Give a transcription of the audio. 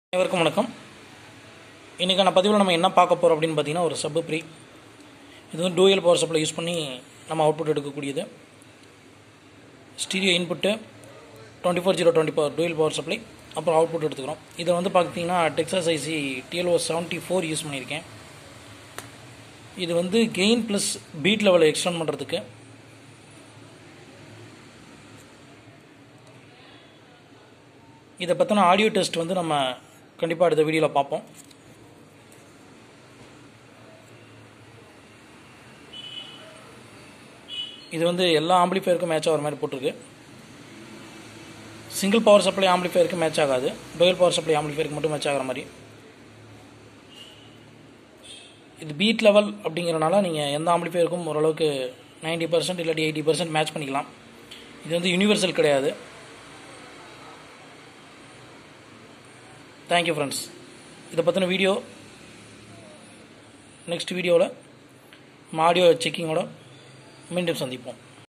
அனைவருக்கும் வணக்கம் இன்றைக்கான பதிவில் நம்ம என்ன பார்க்க போகிறோம் அப்படின்னு பார்த்தீங்கன்னா ஒரு சப்பு ப்ரீ இது வந்து டூயல் பவர் சப்ளை யூஸ் பண்ணி நம்ம அவுட்புட் எடுக்கக்கூடியது stereo input twenty four zero twenty power dual power supply அப்புறம் அவுட்புட் எடுத்துக்கிறோம் இதில் வந்து பார்த்தீங்கன்னா Texas IC TLO seventy four use பண்ணியிருக்கேன் இது வந்து கெயின் ப்ளஸ் பீட் லெவலை எக்ஸ்டெண்ட் பண்ணுறதுக்கு இதை பற்றின ஆடியோ டெஸ்ட் வந்து நம்ம கண்டிப்பாக அடுத்த வீடியோவில் பார்ப்போம் இது வந்து எல்லா ஆம்பிளிஃபயருக்கும் மேட்ச் ஆகிற மாதிரி போட்டிருக்கு சிங்கிள் பவர் சப்ளை ஆம்பிளிஃபயருக்கு மேட்ச் ஆகாது டொயல் பவர் சப்ளை ஆம்பிளிஃபயருக்கு மட்டும் மேட்ச் ஆகிற மாதிரி இது பீட் லெவல் அப்படிங்கிறனால நீங்கள் எந்த ஆம்பிளிஃபயருக்கும் ஓரளவுக்கு நைன்டி பர்சன்ட் இல்லாட்டி எயிட்டி பர்சன்ட் மேட்ச் பண்ணிக்கலாம் இது வந்து யூனிவர்சல் கிடையாது தேங்க்யூ ஃப்ரெண்ட்ஸ் இதை பற்றின வீடியோ நெக்ஸ்ட் வீடியோவில் நம்ம ஆடியோ செக்கிங்கோட மீண்டும் சந்திப்போம்